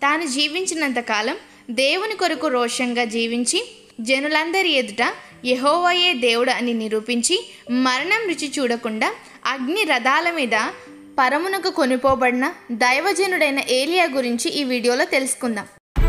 తాను జీవించినంత కాలం దేవుని కొరకు రోషంగా జీవించి జనులందరి ఎదుట యెహోవాయే దేవుడు అని నిరూపించి మరణం రుచి చూడకుండా అగ్ని రథాల మీద పరమునకు కొనిపోబడిన దైవజనుడైన ఏలియా గురించి ఈ వీడియోలో తెలుసుకుందాం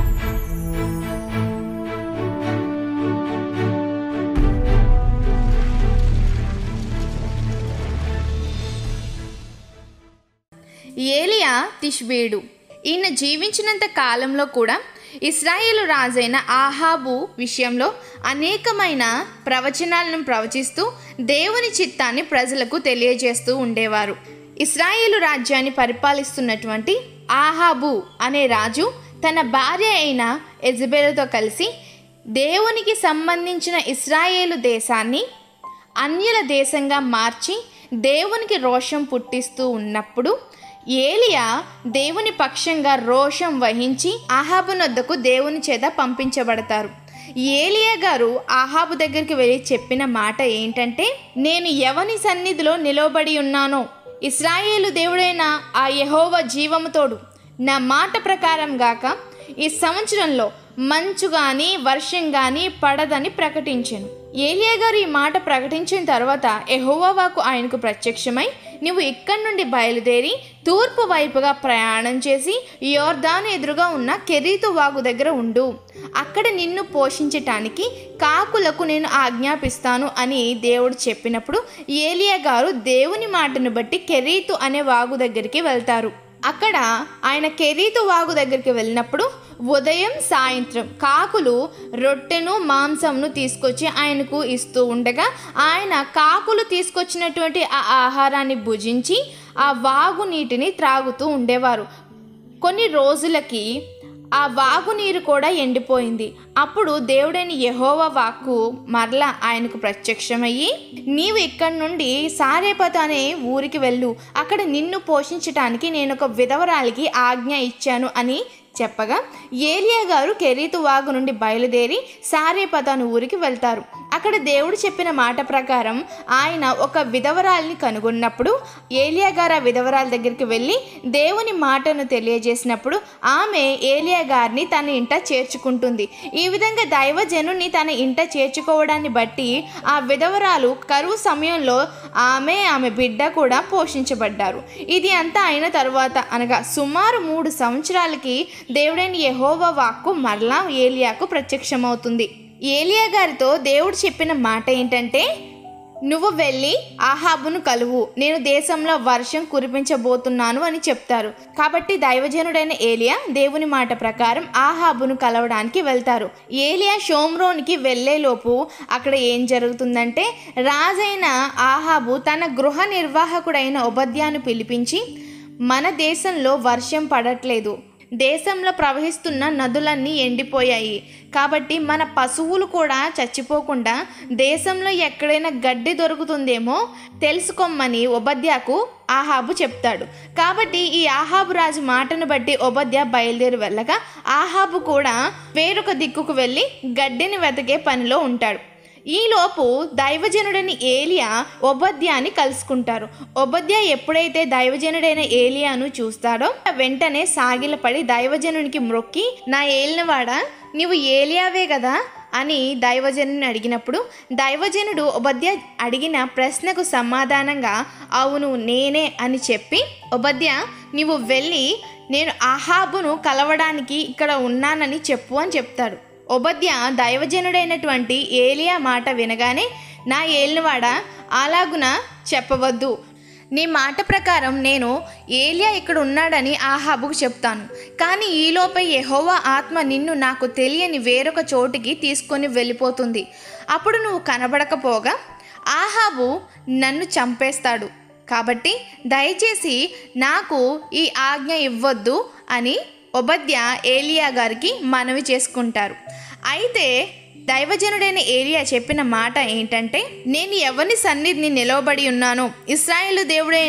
ఏలియా తిష్బేడు ఈయన జీవించినంత కాలంలో కూడా ఇస్రాయేలు రాజైన ఆహాబు విషయంలో అనేకమైన ప్రవచనాలను ప్రవచిస్తూ దేవుని చిత్తాన్ని ప్రజలకు తెలియజేస్తూ ఉండేవారు ఇస్రాయేలు రాజ్యాన్ని పరిపాలిస్తున్నటువంటి ఆహాబు అనే రాజు తన భార్య అయిన ఎజబెలతో కలిసి దేవునికి సంబంధించిన ఇస్రాయేలు దేశాన్ని అన్యుల దేశంగా మార్చి దేవునికి రోషం పుట్టిస్తూ ఉన్నప్పుడు ఏలియా దేవుని పక్షంగా రోషం వహించి ఆహాబు నొద్దకు దేవుని చేత పంపించబడతారు ఏలియా గారు ఆహాబు దగ్గరికి వెళ్ళి చెప్పిన మాట ఏంటంటే నేను ఎవని సన్నిధిలో నిలవబడి ఉన్నానో ఇస్రాయేలు దేవుడైన ఆ యహోవ జీవముతోడు నా మాట ప్రకారం గాక ఈ సంవత్సరంలో మంచు గాని వర్షం గాని పడదని ప్రకటించాను ఏలియా గారు ఈ మాట ప్రకటించిన తర్వాత ఎహోవాకు ఆయనకు ప్రత్యక్షమై నువ్వు ఇక్కడి నుండి బయలుదేరి తూర్పు వైపుగా ప్రయాణం చేసి యోర్దాను ఎదురుగా ఉన్న కెరీతు వాగు దగ్గర ఉండు అక్కడ నిన్ను పోషించటానికి కాకులకు నేను ఆజ్ఞాపిస్తాను అని దేవుడు చెప్పినప్పుడు ఏలియా గారు దేవుని మాటను బట్టి కెరీతు అనే వాగు దగ్గరికి వెళ్తారు అక్కడ ఆయన కెరీతు వాగు దగ్గరికి వెళ్ళినప్పుడు ఉదయం సాయంత్రం కాకులు రొట్టెను మాంసంను తీసుకొచ్చి ఆయనకు ఇస్తూ ఉండగా ఆయన కాకులు తీసుకొచ్చినటువంటి ఆ ఆహారాన్ని భుజించి ఆ వాగు నీటిని త్రాగుతూ ఉండేవారు కొన్ని రోజులకి ఆ వాగు నీరు కూడా ఎండిపోయింది అప్పుడు దేవుడైన యహోవ వాక్కు మరలా ఆయనకు ప్రత్యక్షమయ్యి నీవు ఇక్కడి నుండి సారేపత అనే ఊరికి వెళ్ళు అక్కడ నిన్ను పోషించటానికి నేను ఒక విధవరాలికి ఆజ్ఞ ఇచ్చాను అని చెప్పగా ఏలియా గారు కెరీతు వాగు నుండి బయలుదేరి సారేపతాను ఊరికి వెళ్తారు అక్కడ దేవుడు చెప్పిన మాట ప్రకారం ఆయన ఒక విధవరాల్ని కనుగొన్నప్పుడు ఏలియా గారు ఆ విధవరాల దగ్గరికి వెళ్ళి దేవుని మాటను తెలియజేసినప్పుడు ఆమె ఏలియా గారిని తన ఇంట చేర్చుకుంటుంది ఈ విధంగా దైవజనుని తన ఇంట చేర్చుకోవడాన్ని బట్టి ఆ విధవరాలు కరువు సమయంలో ఆమె ఆమె బిడ్డ కూడా పోషించబడ్డారు ఇది అంతా అయిన తరువాత అనగా సుమారు మూడు సంవత్సరాలకి దేవుడైన యహోవా వాక్కు మరలా ఏలియాకు ప్రత్యక్షమవుతుంది ఏలియా గారితో దేవుడు చెప్పిన మాట ఏంటంటే నువ్వు వెళ్ళి ఆహాబును కలువు నేను దేశంలో వర్షం కురిపించబోతున్నాను అని చెప్తారు కాబట్టి దైవజనుడైన ఏలియా దేవుని మాట ప్రకారం ఆహాబును కలవడానికి వెళ్తారు ఏలియా షోమ్రోన్కి వెళ్లేలోపు అక్కడ ఏం జరుగుతుందంటే రాజైన ఆహాబు తన గృహ నిర్వాహకుడైన ఉపధ్యాను పిలిపించి మన దేశంలో వర్షం పడట్లేదు దేశంలో ప్రవహిస్తున్న నదులన్నీ ఎండిపోయాయి కాబట్టి మన పశువులు కూడా చచ్చిపోకుండా దేశంలో ఎక్కడైనా గడ్డి దొరుకుతుందేమో తెలుసుకోమని ఉపధ్యాకు ఆహాబు చెప్తాడు కాబట్టి ఈ ఆహాబు రాజు మాటను బట్టి ఉపధ్య బయలుదేరి వెళ్ళగా ఆహాబు కూడా వేరొక దిక్కుకు వెళ్ళి గడ్డిని వెతకే పనిలో ఉంటాడు ఈలోపు దైవజనుడైన ఏలియా ఒబద్యాని కలుసుకుంటారు ఒబద్య ఎప్పుడైతే దైవజనుడైన ఏలియాను చూస్తాడో వెంటనే సాగిలపడి దైవజనునికి మ్రొక్కి నా ఏలినవాడా నీవు ఏలియావే కదా అని దైవజనుని అడిగినప్పుడు దైవజనుడు ఉపధ్య అడిగిన ప్రశ్నకు సమాధానంగా అవును నేనే అని చెప్పి ఉపధ్య నీవు వెళ్ళి నేను ఆహాబును కలవడానికి ఇక్కడ ఉన్నానని చెప్పు అని చెప్తాడు ఉపధ్య దైవజనుడైనటువంటి ఏలియా మాట వినగానే నా ఏలినవాడ అలాగున చెప్పవద్దు నీ మాట ప్రకారం నేను ఏలియా ఇక్కడ ఉన్నాడని ఆహాబుకు చెప్తాను కానీ ఈలోపై యెహోవా ఆత్మ నిన్ను నాకు తెలియని వేరొక చోటికి తీసుకొని వెళ్ళిపోతుంది అప్పుడు నువ్వు కనబడకపోగా ఆహాబు నన్ను చంపేస్తాడు కాబట్టి దయచేసి నాకు ఈ ఆజ్ఞ ఇవ్వద్దు అని ఒబద్య ఏలియా గారికి మనవి చేసుకుంటారు అయితే దైవజనుడైన ఏలియా చెప్పిన మాట ఏంటంటే నేను ఎవరిని సన్నిధిని నిలవబడి ఉన్నానో ఇస్రాయేలు దేవుడైన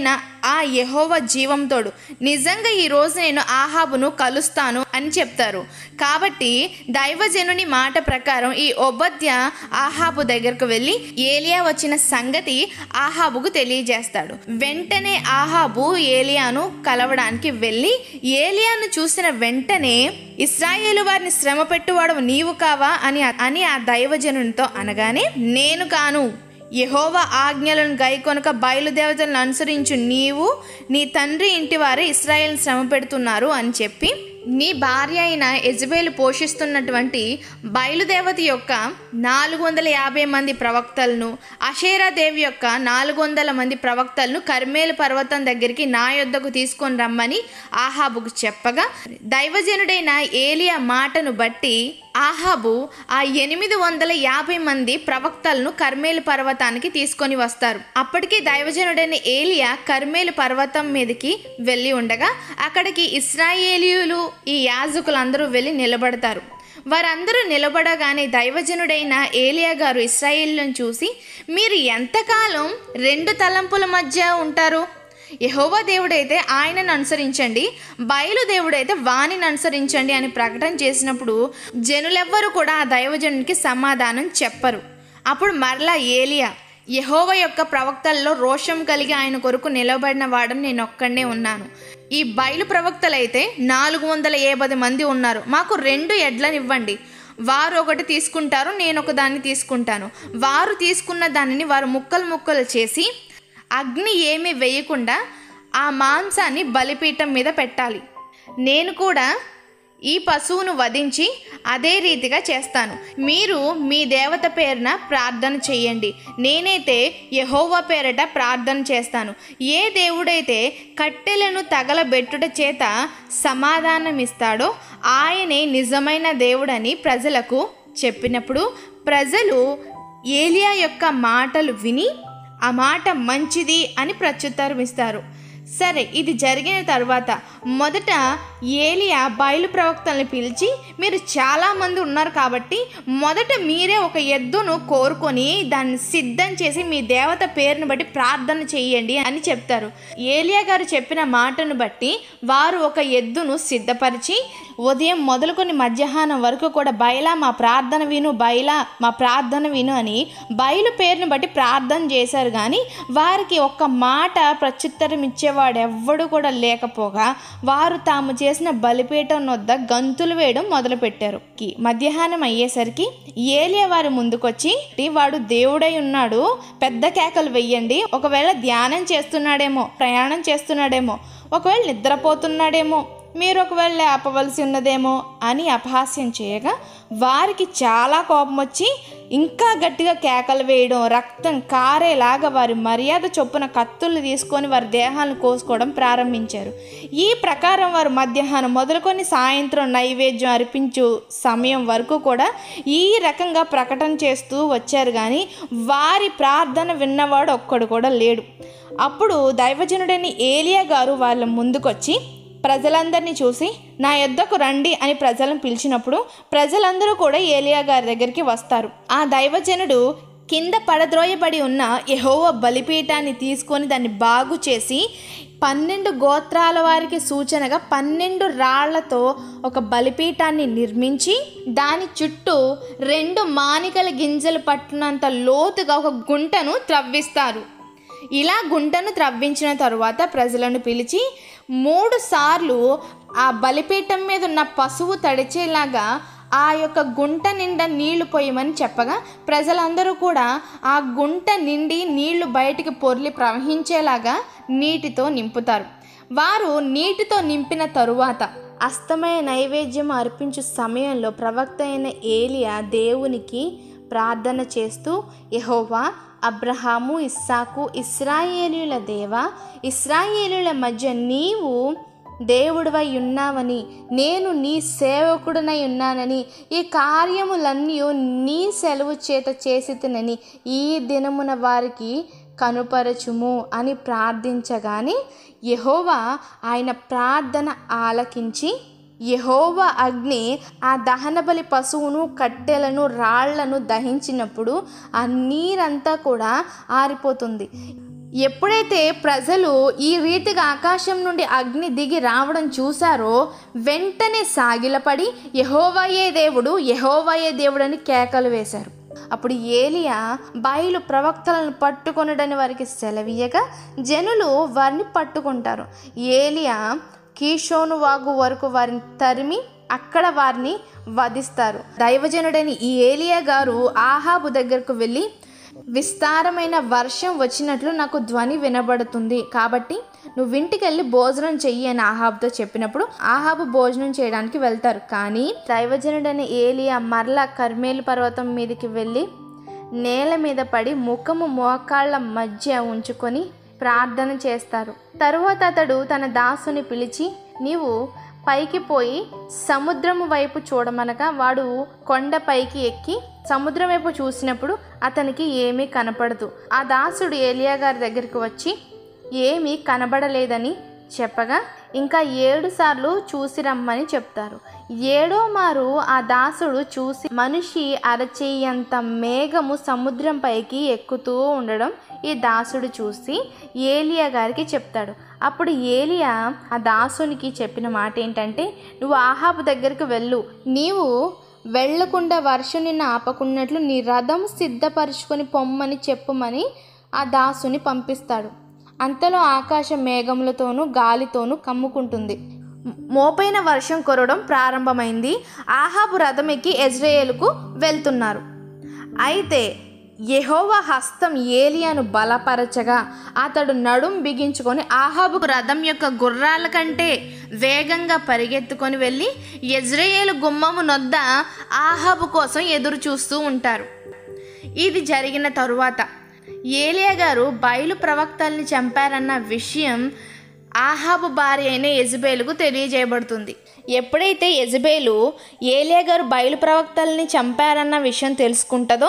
ఆ యెహోవా జీవంతోడు నిజంగా ఈ రోజు నేను ఆహాబును కలుస్తాను అని చెప్తారు కాబట్టి దైవజనుని మాట ప్రకారం ఈ ఒబద్య ఆహాబు దగ్గరకు వెళ్ళి ఏలియా వచ్చిన సంగతి ఆహాబుకు తెలియజేస్తాడు వెంటనే ఆహాబు ఏలియాను కలవడానికి వెళ్ళి ఏలియాను చూసిన వెంటనే ఇస్రాయేలు వారిని శ్రమ పెట్టువాడు నీవు కావా అని అని ఆ దైవజనునితో అనగానే నేను కాను యెహోవా ఆజ్ఞలను గైకొనక బయలుదేవతలను అనుసరించు నీవు నీ తండ్రి ఇంటి వారు ఇస్రాయేల్ని శ్రమ పెడుతున్నారు అని చెప్పి నీ భార్య అయిన ఎజబేలు పోషిస్తున్నటువంటి బయలుదేవత యొక్క నాలుగు వందల యాభై మంది ప్రవక్తలను అషేరాదేవి యొక్క నాలుగు వందల మంది ప్రవక్తలను కర్మేలు పర్వతం దగ్గరికి నా యొద్దకు తీసుకొని రమ్మని ఆహాబుకు చెప్పగా దైవజనుడైన ఏలియా మాటను బట్టి ఆహాబు ఆ ఎనిమిది వందల యాభై మంది ప్రవక్తలను కర్మేలు పర్వతానికి తీసుకొని వస్తారు అప్పటికి దైవజనుడైన ఏలియా కర్మేలు పర్వతం మీదకి వెళ్ళి ఉండగా అక్కడికి ఇస్రాయేలీయులు ఈ యాజకులందరూ వెళ్ళి నిలబడతారు వారందరూ నిలబడగానే దైవజనుడైన ఏలియా గారు ఇస్రాయేళ్లను చూసి మీరు ఎంతకాలం రెండు తలంపుల మధ్య ఉంటారు యహోవా దేవుడైతే ఆయనను అనుసరించండి బయలు దేవుడైతే వాణిని అనుసరించండి అని ప్రకటన చేసినప్పుడు జనులెవ్వరూ కూడా ఆ దైవజనునికి సమాధానం చెప్పరు అప్పుడు మరలా ఏలియా యహోవ యొక్క ప్రవక్తల్లో రోషం కలిగి ఆయన కొరకు నిలబడిన వాడని నేను ఒక్కడే ఉన్నాను ఈ బయలు ప్రవక్తలైతే నాలుగు వందల యాభై మంది ఉన్నారు మాకు రెండు ఎడ్లనివ్వండి వారు ఒకటి తీసుకుంటారు నేను ఒక దాన్ని తీసుకుంటాను వారు తీసుకున్న దానిని వారు ముక్కలు ముక్కలు చేసి అగ్ని ఏమీ వేయకుండా ఆ మాంసాన్ని బలిపీఠం మీద పెట్టాలి నేను కూడా ఈ పశువును వధించి అదే రీతిగా చేస్తాను మీరు మీ దేవత పేరున ప్రార్థన చేయండి నేనైతే యహోవా పేరట ప్రార్థన చేస్తాను ఏ దేవుడైతే కట్టెలను తగలబెట్టుట చేత సమాధానం ఇస్తాడో ఆయనే నిజమైన దేవుడని ప్రజలకు చెప్పినప్పుడు ప్రజలు ఏలియా యొక్క మాటలు విని ఆ మాట మంచిది అని ప్రత్యుత్తరం ఇస్తారు సరే ఇది జరిగిన తర్వాత మొదట ఏలియా బయలు ప్రవక్తల్ని పిలిచి మీరు చాలామంది ఉన్నారు కాబట్టి మొదట మీరే ఒక ఎద్దును కోరుకొని దాన్ని సిద్ధం చేసి మీ దేవత పేరును బట్టి ప్రార్థన చేయండి అని చెప్తారు ఏలియా గారు చెప్పిన మాటను బట్టి వారు ఒక ఎద్దును సిద్ధపరిచి ఉదయం మొదలుకొని మధ్యాహ్నం వరకు కూడా బయలా మా ప్రార్థన విను బయలా మా ప్రార్థన విను అని బయలు పేరుని బట్టి ప్రార్థన చేశారు కానీ వారికి ఒక్క మాట ప్రత్యుత్తరం ఇచ్చేవాడు ఎవ్వడు కూడా లేకపోగా వారు తాము చేసిన బలిపీఠం వద్ద గంతులు వేయడం మొదలుపెట్టారు కి మధ్యాహ్నం అయ్యేసరికి ఏలియా వారి ముందుకొచ్చి వాడు దేవుడై ఉన్నాడు పెద్ద కేకలు వెయ్యండి ఒకవేళ ధ్యానం చేస్తున్నాడేమో ప్రయాణం చేస్తున్నాడేమో ఒకవేళ నిద్రపోతున్నాడేమో మీరు ఒకవేళ లేపవలసి ఉన్నదేమో అని అపహాస్యం చేయగా వారికి చాలా కోపం వచ్చి ఇంకా గట్టిగా కేకలు వేయడం రక్తం కారేలాగా వారి మర్యాద చొప్పున కత్తులు తీసుకొని వారి దేహాలను కోసుకోవడం ప్రారంభించారు ఈ ప్రకారం వారు మధ్యాహ్నం మొదలుకొని సాయంత్రం నైవేద్యం అర్పించు సమయం వరకు కూడా ఈ రకంగా ప్రకటన చేస్తూ వచ్చారు కానీ వారి ప్రార్థన విన్నవాడు ఒక్కడు కూడా లేడు అప్పుడు దైవజనుడైన ఏలియా గారు వాళ్ళ ముందుకొచ్చి ప్రజలందరినీ చూసి నా యొద్దకు రండి అని ప్రజలను పిలిచినప్పుడు ప్రజలందరూ కూడా ఏలియా గారి దగ్గరికి వస్తారు ఆ దైవజనుడు కింద పడద్రోయబడి ఉన్న యహోవ బలిపీఠాన్ని తీసుకొని దాన్ని బాగు చేసి పన్నెండు గోత్రాల వారికి సూచనగా పన్నెండు రాళ్లతో ఒక బలిపీఠాన్ని నిర్మించి దాని చుట్టూ రెండు మానికల గింజలు పట్టినంత లోతుగా ఒక గుంటను త్రవ్విస్తారు ఇలా గుంటను త్రవ్వించిన తరువాత ప్రజలను పిలిచి మూడు సార్లు ఆ బలిపీఠం మీద ఉన్న పశువు తడిచేలాగా ఆ యొక్క గుంట నిండా నీళ్లు పోయమని చెప్పగా ప్రజలందరూ కూడా ఆ గుంట నిండి నీళ్లు బయటికి పొర్లి ప్రవహించేలాగా నీటితో నింపుతారు వారు నీటితో నింపిన తరువాత అస్తమయ నైవేద్యం అర్పించు సమయంలో ప్రవక్త అయిన ఏలియా దేవునికి ప్రార్థన చేస్తూ యహోవా అబ్రహాము ఇస్సాకు ఇస్రాయేలీల దేవ ఇస్రాయేలీల మధ్య నీవు దేవుడివై ఉన్నావని నేను నీ సేవకుడనై ఉన్నానని ఈ కార్యములన్నీ నీ సెలవు చేత చేసితనని ఈ దినమున వారికి కనుపరచుము అని ప్రార్థించగానే యహోవా ఆయన ప్రార్థన ఆలకించి యహోవ అగ్ని ఆ దహనబలి పశువును కట్టెలను రాళ్లను దహించినప్పుడు ఆ నీరంతా కూడా ఆరిపోతుంది ఎప్పుడైతే ప్రజలు ఈ రీతిగా ఆకాశం నుండి అగ్ని దిగి రావడం చూశారో వెంటనే సాగిలపడి యహోవయే దేవుడు యహోవయే దేవుడు అని కేకలు వేశారు అప్పుడు ఏలియా బయలు ప్రవక్తలను పట్టుకొనడని వారికి సెలవీయగా జనులు వారిని పట్టుకుంటారు ఏలియా కీషోను వాగు వరకు వారిని తరిమి అక్కడ వారిని వధిస్తారు దైవజనుడైన ఈ ఏలియా గారు ఆహాబు దగ్గరకు వెళ్ళి విస్తారమైన వర్షం వచ్చినట్లు నాకు ధ్వని వినబడుతుంది కాబట్టి నువ్వు ఇంటికి వెళ్ళి భోజనం చెయ్యి అని ఆహాబ్తో చెప్పినప్పుడు ఆహాబు భోజనం చేయడానికి వెళ్తారు కానీ దైవజనుడైన ఏలియా మరలా కర్మేలు పర్వతం మీదకి వెళ్ళి నేల మీద పడి ముఖము మోకాళ్ళ మధ్య ఉంచుకొని ప్రార్థన చేస్తారు తరువాత అతడు తన దాసుని పిలిచి నీవు పైకి పోయి సముద్రము వైపు చూడమనగా వాడు కొండ పైకి ఎక్కి సముద్రం వైపు చూసినప్పుడు అతనికి ఏమీ కనపడదు ఆ దాసుడు ఏలియా గారి దగ్గరికి వచ్చి ఏమీ కనబడలేదని చెప్పగా ఇంకా ఏడు సార్లు చూసి రమ్మని చెప్తారు ఏడో మారు ఆ దాసుడు చూసి మనిషి అరచేయంత మేఘము సముద్రం పైకి ఎక్కుతూ ఉండడం ఈ దాసుడు చూసి ఏలియా గారికి చెప్తాడు అప్పుడు ఏలియా ఆ దాసునికి చెప్పిన మాట ఏంటంటే నువ్వు ఆహాబు దగ్గరికి వెళ్ళు నీవు వెళ్లకుండా వర్షం నిన్ను ఆపకున్నట్లు నీ రథం సిద్ధపరుచుకొని పొమ్మని చెప్పుమని ఆ దాసుని పంపిస్తాడు అంతలో ఆకాశం మేఘములతోనూ గాలితోనూ కమ్ముకుంటుంది మోపైన వర్షం కురవడం ప్రారంభమైంది ఆహాబు రథం ఎక్కి ఎజ్రాయేలుకు వెళ్తున్నారు అయితే యెహోవా హస్తం ఏలియాను బలపరచగా అతడు నడుం బిగించుకొని ఆహాబు రథం యొక్క గుర్రాల కంటే వేగంగా పరిగెత్తుకొని వెళ్ళి యజ్రయేలు గుమ్మము నొద్ద ఆహాబు కోసం ఎదురు చూస్తూ ఉంటారు ఇది జరిగిన తరువాత ఏలియా గారు బయలు ప్రవక్తల్ని చంపారన్న విషయం ఆహాబు భార్య అయిన యజబేలుకు తెలియజేయబడుతుంది ఎప్పుడైతే యజబేలు ఏలియా గారు బయలు ప్రవక్తల్ని చంపారన్న విషయం తెలుసుకుంటుందో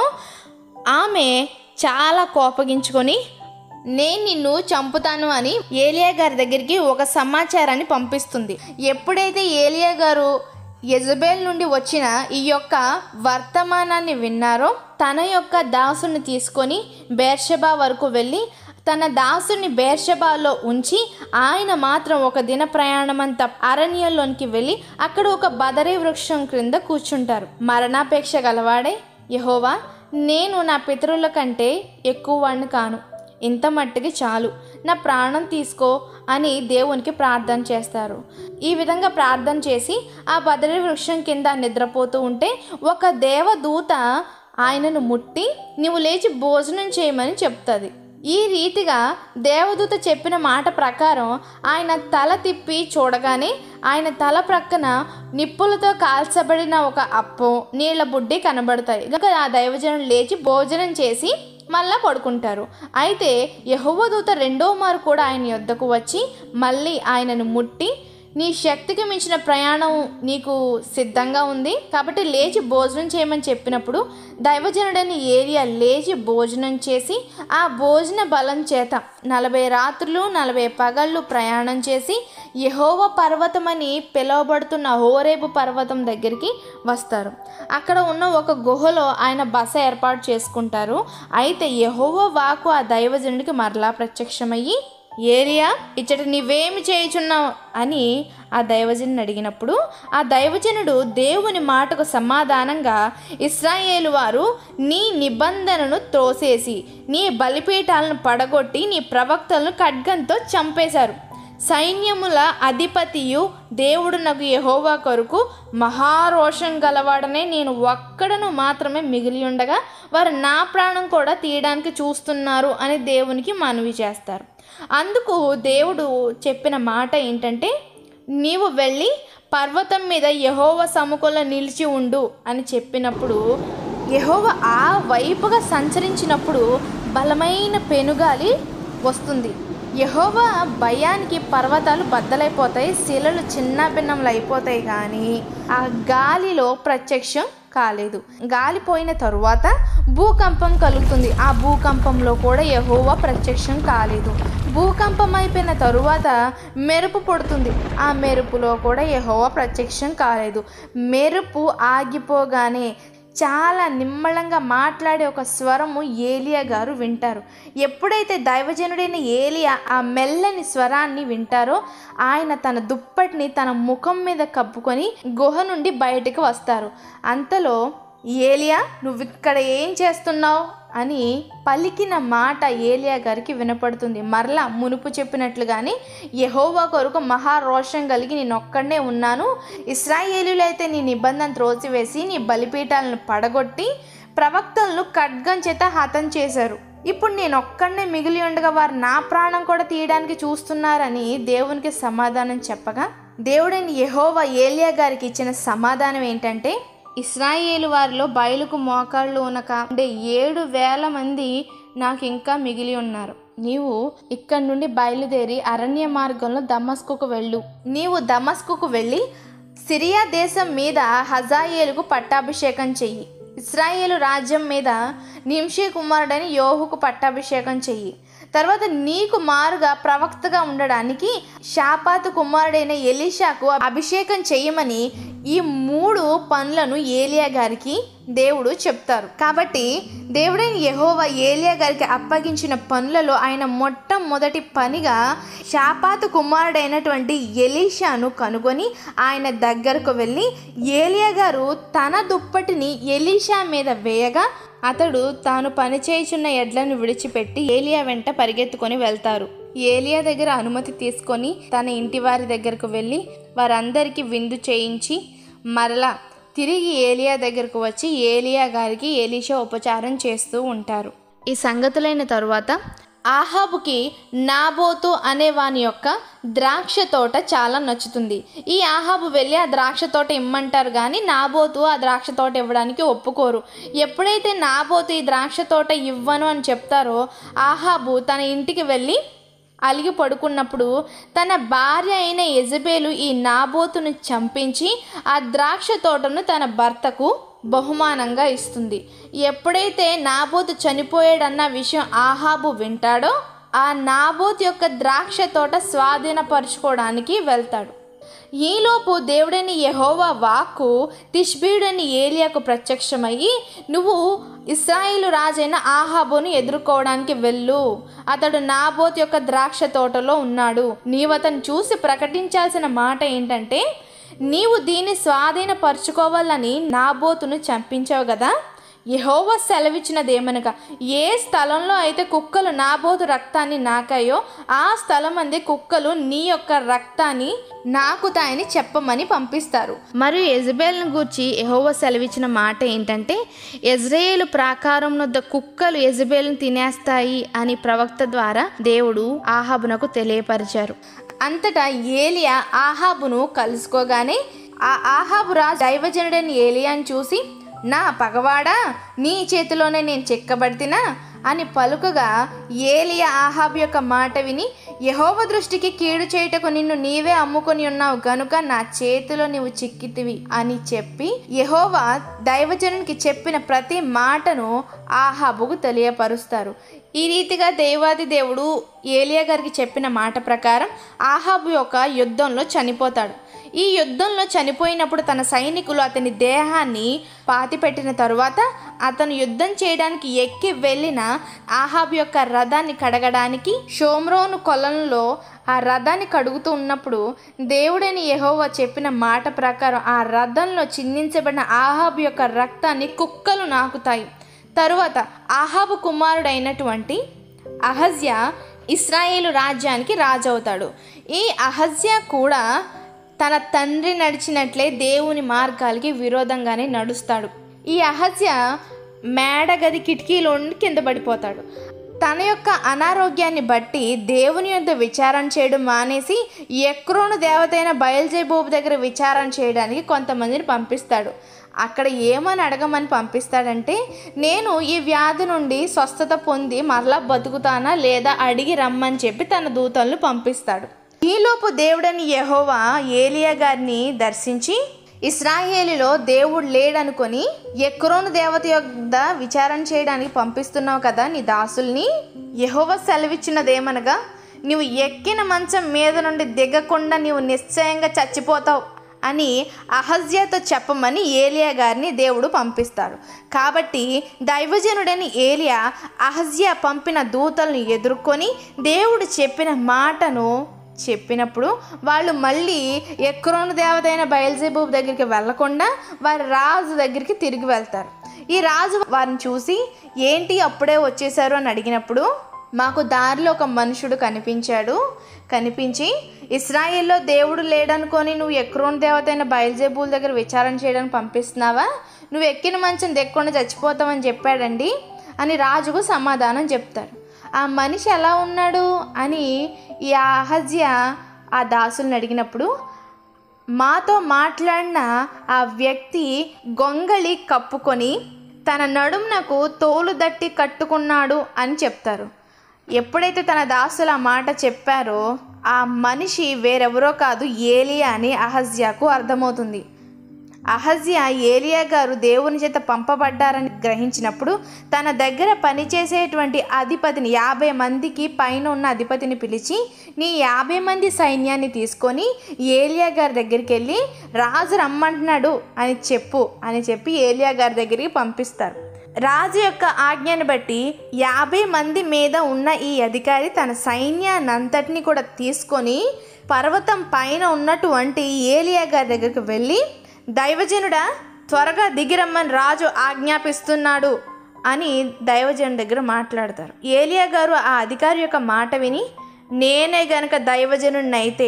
ఆమె చాలా కోపగించుకొని నేను నిన్ను చంపుతాను అని ఏలియా గారి దగ్గరికి ఒక సమాచారాన్ని పంపిస్తుంది ఎప్పుడైతే ఏలియా గారు యజబేల్ నుండి వచ్చిన ఈ యొక్క వర్తమానాన్ని విన్నారో తన యొక్క దాసుని తీసుకొని బేర్షబా వరకు వెళ్ళి తన దాసుని బేర్షబాలో ఉంచి ఆయన మాత్రం ఒక దిన ప్రయాణమంతా అరణ్యంలోనికి వెళ్ళి అక్కడ ఒక బదరీ వృక్షం క్రింద కూర్చుంటారు మరణాపేక్ష గలవాడే యహోవా నేను నా పితరుల కంటే ఎక్కువ వాడిని కాను ఇంత మట్టికి చాలు నా ప్రాణం తీసుకో అని దేవునికి ప్రార్థన చేస్తారు ఈ విధంగా ప్రార్థన చేసి ఆ బదరి వృక్షం కింద నిద్రపోతూ ఉంటే ఒక దేవదూత ఆయనను ముట్టి నీవు లేచి భోజనం చేయమని చెప్తుంది ఈ రీతిగా దేవదూత చెప్పిన మాట ప్రకారం ఆయన తల తిప్పి చూడగానే ఆయన తల ప్రక్కన నిప్పులతో కాల్చబడిన ఒక అప్పం నీళ్ళ బుడ్డి కనబడతాయి ఇంకా ఆ దైవజనం లేచి భోజనం చేసి మళ్ళా పడుకుంటారు అయితే యహోవ దూత రెండో మారు కూడా ఆయన యొద్దకు వచ్చి మళ్ళీ ఆయనను ముట్టి నీ శక్తికి మించిన ప్రయాణం నీకు సిద్ధంగా ఉంది కాబట్టి లేచి భోజనం చేయమని చెప్పినప్పుడు దైవజనుడని ఏరియా లేచి భోజనం చేసి ఆ భోజన బలం చేత నలభై రాత్రులు నలభై పగళ్ళు ప్రయాణం చేసి యహోవ పర్వతమని పిలువబడుతున్న హోరేబు పర్వతం దగ్గరికి వస్తారు అక్కడ ఉన్న ఒక గుహలో ఆయన బస ఏర్పాటు చేసుకుంటారు అయితే యహోవ వాకు ఆ దైవజనుడికి మరలా ప్రత్యక్షమయ్యి ఏరియా ఇచ్చట నీవేమి చేయుచున్నావు అని ఆ దైవజనుని అడిగినప్పుడు ఆ దైవజనుడు దేవుని మాటకు సమాధానంగా ఇస్రాయేలు వారు నీ నిబంధనను త్రోసేసి నీ బలిపీఠాలను పడగొట్టి నీ ప్రవక్తలను ఖడ్గంతో చంపేశారు సైన్యముల అధిపతియు దేవుడు నాకు యహోవా కొరకు మహారోషం గలవాడనే నేను ఒక్కడను మాత్రమే మిగిలి ఉండగా వారు నా ప్రాణం కూడా తీయడానికి చూస్తున్నారు అని దేవునికి మనవి చేస్తారు అందుకు దేవుడు చెప్పిన మాట ఏంటంటే నీవు వెళ్ళి పర్వతం మీద యహోవ సముఖంలో నిలిచి ఉండు అని చెప్పినప్పుడు యహోవ ఆ వైపుగా సంచరించినప్పుడు బలమైన పెనుగాలి వస్తుంది యహోవా భయానికి పర్వతాలు బద్దలైపోతాయి శిలలు చిన్న భిన్నములు అయిపోతాయి కానీ ఆ గాలిలో ప్రత్యక్షం కాలేదు గాలి పోయిన తరువాత భూకంపం కలుగుతుంది ఆ భూకంపంలో కూడా యహోవా ప్రత్యక్షం కాలేదు భూకంపం అయిపోయిన తరువాత మెరుపు పుడుతుంది ఆ మెరుపులో కూడా యహోవా ప్రత్యక్షం కాలేదు మెరుపు ఆగిపోగానే చాలా నిమ్మళంగా మాట్లాడే ఒక స్వరము ఏలియా గారు వింటారు ఎప్పుడైతే దైవజనుడైన ఏలియా ఆ మెల్లని స్వరాన్ని వింటారో ఆయన తన దుప్పటిని తన ముఖం మీద కప్పుకొని గుహ నుండి బయటకు వస్తారు అంతలో ఏలియా నువ్వు ఇక్కడ ఏం చేస్తున్నావు అని పలికిన మాట ఏలియా గారికి వినపడుతుంది మరలా మునుపు చెప్పినట్లుగానే యహోవా కొరకు మహారోషం కలిగి నేను ఒక్కడనే ఉన్నాను ఇస్రాయేలులైతే నీ నిబంధన త్రోసివేసి నీ బలిపీఠాలను పడగొట్టి ప్రవక్తలను ఖడ్గం చేత హతం చేశారు ఇప్పుడు నేను ఒక్కడనే మిగిలి ఉండగా వారు నా ప్రాణం కూడా తీయడానికి చూస్తున్నారని దేవునికి సమాధానం చెప్పగా దేవుడైన యహోవా ఏలియా గారికి ఇచ్చిన సమాధానం ఏంటంటే ఇస్రాయేలు వారిలో బయలుకు మోకాళ్ళు ఉనక అంటే ఏడు వేల మంది నాకు ఇంకా మిగిలి ఉన్నారు నీవు ఇక్కడి నుండి బయలుదేరి అరణ్య మార్గంలో దమస్కుకు వెళ్ళు నీవు దమస్కుకు వెళ్ళి సిరియా దేశం మీద హజాయేలుకు పట్టాభిషేకం చెయ్యి ఇస్రాయేలు రాజ్యం మీద నింషే కుమారుడని యోహుకు పట్టాభిషేకం చెయ్యి తర్వాత నీకు మారుగా ప్రవక్తగా ఉండడానికి షాపాతు కుమారుడైన ఎలీషాకు అభిషేకం చేయమని ఈ మూడు పనులను ఏలియా గారికి దేవుడు చెప్తారు కాబట్టి దేవుడైన యెహోవా ఏలియా గారికి అప్పగించిన పనులలో ఆయన మొట్టమొదటి పనిగా షాపాతు కుమారుడైనటువంటి ఎలీషాను కనుగొని ఆయన దగ్గరకు వెళ్ళి ఏలియా గారు తన దుప్పటిని ఎలీషా మీద వేయగా అతడు తాను పనిచేయుచున్న ఎడ్లను విడిచిపెట్టి ఏలియా వెంట పరిగెత్తుకొని వెళ్తారు ఏలియా దగ్గర అనుమతి తీసుకొని తన ఇంటి వారి దగ్గరకు వెళ్ళి వారందరికీ విందు చేయించి మరలా తిరిగి ఏలియా దగ్గరకు వచ్చి ఏలియా గారికి ఏలీషా ఉపచారం చేస్తూ ఉంటారు ఈ సంగతులైన తరువాత ఆహాబుకి నాబోతు అనే వాని యొక్క ద్రాక్ష తోట చాలా నచ్చుతుంది ఈ ఆహాబు వెళ్ళి ఆ ద్రాక్ష తోట ఇమ్మంటారు కానీ నాబోతు ఆ ద్రాక్ష తోట ఇవ్వడానికి ఒప్పుకోరు ఎప్పుడైతే నాబోతు ఈ ద్రాక్ష తోట ఇవ్వను అని చెప్తారో ఆహాబు తన ఇంటికి వెళ్ళి అలిగి పడుకున్నప్పుడు తన భార్య అయిన యజబేలు ఈ నాబోతును చంపించి ఆ ద్రాక్ష తోటను తన భర్తకు బహుమానంగా ఇస్తుంది ఎప్పుడైతే నాబోతు చనిపోయాడన్న విషయం ఆహాబు వింటాడో ఆ నాబోతు యొక్క ద్రాక్ష తోట స్వాధీనపరుచుకోవడానికి వెళ్తాడు ఈలోపు దేవుడైన యెహోవా వాక్కు తిష్బీయుడని ఏలియాకు ప్రత్యక్షమయ్యి నువ్వు ఇస్రాయేలు రాజైన ఆహాబును ఎదుర్కోవడానికి వెళ్ళు అతడు నాబోత్ యొక్క ద్రాక్ష తోటలో ఉన్నాడు నీవు అతను చూసి ప్రకటించాల్సిన మాట ఏంటంటే నీవు దీన్ని స్వాధీనపరుచుకోవాలని నాబోతును చంపించావు కదా యహోవ సెలవిచ్చినదేమనగా ఏ స్థలంలో అయితే కుక్కలు నాబోతు రక్తాన్ని నాకాయో ఆ స్థలం అందే కుక్కలు నీ యొక్క రక్తాన్ని నాకుతాయని చెప్పమని పంపిస్తారు మరియు ఎజబేల్ను గూర్చి యహోవ సెలవిచ్చిన మాట ఏంటంటే ఎజ్రాయేలు ప్రాకారం వద్ద కుక్కలు ఎజబేల్ను తినేస్తాయి అని ప్రవక్త ద్వారా దేవుడు ఆహాబునకు తెలియపరిచారు అంతటా ఏలియా ఆహాబును కలుసుకోగానే ఆ ఆహాబు రాజు దైవజనుడైన ఏలియాని చూసి నా పగవాడా నీ చేతిలోనే నేను చెక్కబడితినా అని పలుకగా ఏలియా ఆహాబ్ యొక్క మాట విని యహోవ దృష్టికి కీడు చేయుటకు నిన్ను నీవే అమ్ముకొని ఉన్నావు గనుక నా చేతిలో నీవు చిక్కితివి అని చెప్పి యహోవా దైవజనునికి చెప్పిన ప్రతి మాటను ఆహాబుకు తెలియపరుస్తారు ఈ రీతిగా దేవాది దేవుడు ఏలియా గారికి చెప్పిన మాట ప్రకారం ఆహాబు యొక్క యుద్ధంలో చనిపోతాడు ఈ యుద్ధంలో చనిపోయినప్పుడు తన సైనికులు అతని దేహాన్ని పాతిపెట్టిన తరువాత అతను యుద్ధం చేయడానికి ఎక్కి వెళ్ళిన ఆహాబ్ యొక్క రథాన్ని కడగడానికి షోమ్రోను కొలంలో ఆ రథాన్ని కడుగుతూ ఉన్నప్పుడు దేవుడని యెహోవా చెప్పిన మాట ప్రకారం ఆ రథంలో చిందించబడిన ఆహాబ్ యొక్క రక్తాన్ని కుక్కలు నాకుతాయి తరువాత ఆహాబు కుమారుడైనటువంటి అహజ్య ఇస్రాయేలు రాజ్యానికి రాజు అవుతాడు ఈ అహజ్య కూడా తన తండ్రి నడిచినట్లే దేవుని మార్గాలకి విరోధంగానే నడుస్తాడు ఈ అహజ్య మేడగది కిటికీలో నుండి కింద పడిపోతాడు తన యొక్క అనారోగ్యాన్ని బట్టి దేవుని యొద్ద విచారణ చేయడం మానేసి ఎక్రోను దేవతైన బయల్జేబోబు దగ్గర విచారణ చేయడానికి కొంతమందిని పంపిస్తాడు అక్కడ ఏమని అడగమని పంపిస్తాడంటే నేను ఈ వ్యాధి నుండి స్వస్థత పొంది మరలా బతుకుతానా లేదా అడిగి రమ్మని చెప్పి తన దూతలను పంపిస్తాడు ఈలోపు దేవుడని యెహోవా ఏలియా గారిని దర్శించి ఇస్రాయేలులో దేవుడు లేడనుకొని ఎక్రోను దేవత యొద్ద విచారణ చేయడానికి పంపిస్తున్నావు కదా నీ దాసుల్ని యెహోవా సెలవిచ్చినదేమనగా నీవు ఎక్కిన మంచం మీద నుండి దిగకుండా నీవు నిశ్చయంగా చచ్చిపోతావు అని అహజ్యాతో చెప్పమని ఏలియా గారిని దేవుడు పంపిస్తాడు కాబట్టి దైవజనుడని ఏలియా అహజ్యా పంపిన దూతలను ఎదుర్కొని దేవుడు చెప్పిన మాటను చెప్పినప్పుడు వాళ్ళు మళ్ళీ ఎక్రోను దేవత అయిన బయల్జెబూబ్ దగ్గరికి వెళ్లకుండా వారి రాజు దగ్గరికి తిరిగి వెళ్తారు ఈ రాజు వారిని చూసి ఏంటి అప్పుడే వచ్చేసారు అని అడిగినప్పుడు మాకు దారిలో ఒక మనుషుడు కనిపించాడు కనిపించి ఇస్రాయేల్లో దేవుడు లేడనుకొని నువ్వు ఎక్రోన్ దేవత అయిన బయల్జేబుల్ దగ్గర విచారణ చేయడానికి పంపిస్తున్నావా నువ్వు ఎక్కిన మంచం దెక్కకుండా చచ్చిపోతావని చెప్పాడండి అని రాజుకు సమాధానం చెప్తారు ఆ మనిషి ఎలా ఉన్నాడు అని ఈ అహజ్య ఆ దాసుల్ని అడిగినప్పుడు మాతో మాట్లాడిన ఆ వ్యక్తి గొంగళి కప్పుకొని తన నడుమునకు తోలు దట్టి కట్టుకున్నాడు అని చెప్తారు ఎప్పుడైతే తన దాసులు ఆ మాట చెప్పారో ఆ మనిషి వేరెవరో కాదు ఏలియా అని అహజ్యాకు అర్థమవుతుంది అహజ్యా ఏలియా గారు దేవుని చేత పంపబడ్డారని గ్రహించినప్పుడు తన దగ్గర పనిచేసేటువంటి అధిపతిని యాభై మందికి పైన ఉన్న అధిపతిని పిలిచి నీ యాభై మంది సైన్యాన్ని తీసుకొని ఏలియా గారి దగ్గరికి వెళ్ళి రాజు రమ్మంటున్నాడు అని చెప్పు అని చెప్పి ఏలియా గారి దగ్గరికి పంపిస్తారు రాజు యొక్క ఆజ్ఞను బట్టి యాభై మంది మీద ఉన్న ఈ అధికారి తన సైన్యాన్ని అంతటిని కూడా తీసుకొని పర్వతం పైన ఉన్నటువంటి ఏలియా గారి దగ్గరికి వెళ్ళి దైవజనుడా త్వరగా దిగిరమ్మని రాజు ఆజ్ఞాపిస్తున్నాడు అని దైవజను దగ్గర మాట్లాడతారు ఏలియా గారు ఆ అధికారి యొక్క మాట విని నేనే గనక దైవజనుడినైతే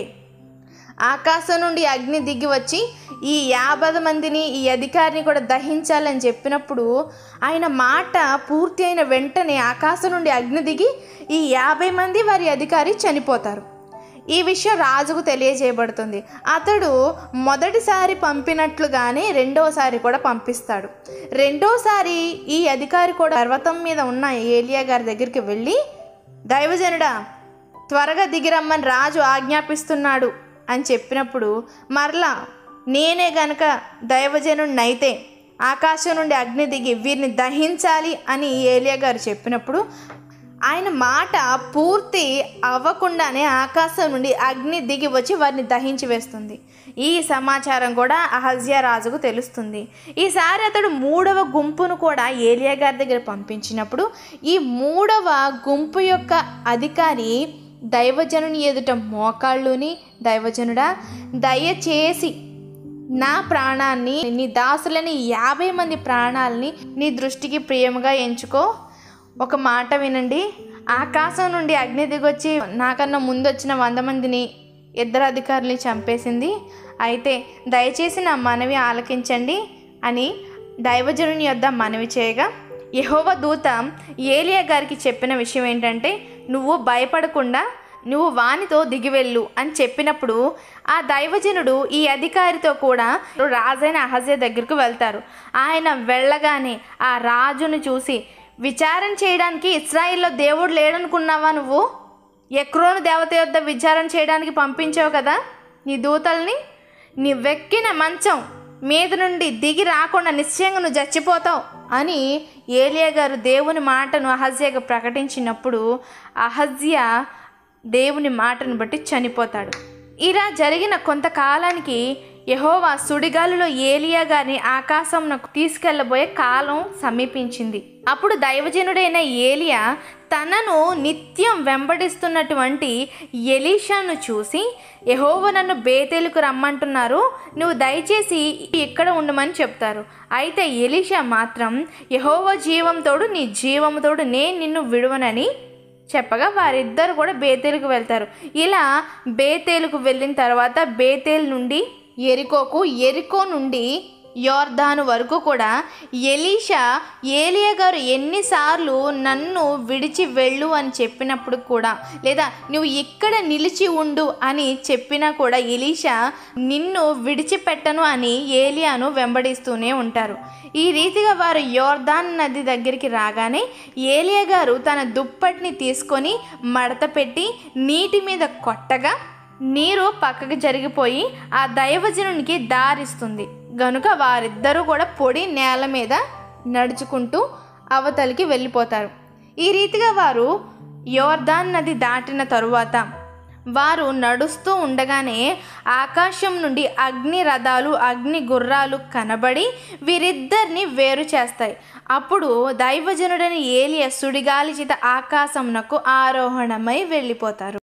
ఆకాశం నుండి అగ్ని దిగి వచ్చి ఈ యాభై మందిని ఈ అధికారిని కూడా దహించాలని చెప్పినప్పుడు ఆయన మాట పూర్తి అయిన వెంటనే ఆకాశం నుండి అగ్ని దిగి ఈ యాభై మంది వారి అధికారి చనిపోతారు ఈ విషయం రాజుకు తెలియజేయబడుతుంది అతడు మొదటిసారి పంపినట్లుగానే రెండోసారి కూడా పంపిస్తాడు రెండోసారి ఈ అధికారి కూడా పర్వతం మీద ఉన్న ఏలియా గారి దగ్గరికి వెళ్ళి దైవజనుడా త్వరగా దిగిరమ్మని రాజు ఆజ్ఞాపిస్తున్నాడు అని చెప్పినప్పుడు మరలా నేనే గనక దైవజనుడినైతే ఆకాశం నుండి అగ్ని దిగి వీరిని దహించాలి అని ఏలియా గారు చెప్పినప్పుడు ఆయన మాట పూర్తి అవ్వకుండానే ఆకాశం నుండి అగ్ని దిగి వచ్చి వారిని దహించి వేస్తుంది ఈ సమాచారం కూడా అహజ్యా రాజుకు తెలుస్తుంది ఈసారి అతడు మూడవ గుంపును కూడా ఏలియా గారి దగ్గర పంపించినప్పుడు ఈ మూడవ గుంపు యొక్క అధికారి దైవజనుని ఎదుట మోకాళ్ళుని దైవజనుడా దయచేసి నా ప్రాణాన్ని నీ దాసులని యాభై మంది ప్రాణాలని నీ దృష్టికి ప్రియముగా ఎంచుకో ఒక మాట వినండి ఆకాశం నుండి అగ్ని దిగొచ్చి నాకన్నా ముందు వచ్చిన వంద మందిని ఇద్దరు అధికారుల్ని చంపేసింది అయితే దయచేసి నా మనవి ఆలకించండి అని దైవజనుని యొద్ద మనవి చేయగా యహోవ దూత ఏలియా గారికి చెప్పిన విషయం ఏంటంటే నువ్వు భయపడకుండా నువ్వు వానితో దిగివెళ్ళు అని చెప్పినప్పుడు ఆ దైవజనుడు ఈ అధికారితో కూడా రాజైన అహజ్య దగ్గరకు వెళ్తారు ఆయన వెళ్ళగానే ఆ రాజును చూసి విచారణ చేయడానికి ఇస్రాయిల్లో దేవుడు లేడనుకున్నావా నువ్వు ఎక్రోను దేవత యొద్ద విచారణ చేయడానికి పంపించావు కదా నీ దూతల్ని నీ వెక్కిన మంచం మీద నుండి దిగి రాకుండా నిశ్చయంగా నువ్వు చచ్చిపోతావు అని ఏలియా గారు దేవుని మాటను అహజ్యగా ప్రకటించినప్పుడు అహజ్య దేవుని మాటను బట్టి చనిపోతాడు ఇలా జరిగిన కొంతకాలానికి యహోవా సుడిగాలిలో ఏలియా గారిని ఆకాశంనకు తీసుకెళ్లబోయే కాలం సమీపించింది అప్పుడు దైవజనుడైన ఏలియా తనను నిత్యం వెంబడిస్తున్నటువంటి ఎలీషాను చూసి యహోవ నన్ను బేతేలుకు రమ్మంటున్నారు నువ్వు దయచేసి ఇక్కడ ఉండమని చెప్తారు అయితే ఎలీషా మాత్రం యహోవ జీవంతోడు నీ జీవంతోడు నేను నిన్ను విడువనని చెప్పగా వారిద్దరు కూడా బేతేలుకు వెళ్తారు ఇలా బేతేలుకు వెళ్ళిన తర్వాత బేతేల్ నుండి ఎరికోకు ఎరికో నుండి యోర్ధాను వరకు కూడా ఎలీషా ఏలియా గారు ఎన్నిసార్లు నన్ను విడిచి వెళ్ళు అని చెప్పినప్పుడు కూడా లేదా నువ్వు ఇక్కడ నిలిచి ఉండు అని చెప్పినా కూడా ఎలీషా నిన్ను విడిచిపెట్టను అని ఏలియాను వెంబడిస్తూనే ఉంటారు ఈ రీతిగా వారు యోర్దాన్ నది దగ్గరికి రాగానే ఏలియా గారు తన దుప్పటిని తీసుకొని మడత పెట్టి నీటి మీద కొట్టగా నీరు పక్కకి జరిగిపోయి ఆ దైవజనునికి దారిస్తుంది గనుక వారిద్దరూ కూడా పొడి నేల మీద నడుచుకుంటూ అవతలికి వెళ్ళిపోతారు ఈ రీతిగా వారు యోర్దాన్ నది దాటిన తరువాత వారు నడుస్తూ ఉండగానే ఆకాశం నుండి అగ్ని రథాలు అగ్ని గుర్రాలు కనబడి వీరిద్దరిని వేరు చేస్తాయి అప్పుడు దైవజనుడని ఏలియ సుడిగాలి చేత ఆకాశమునకు ఆరోహణమై వెళ్ళిపోతారు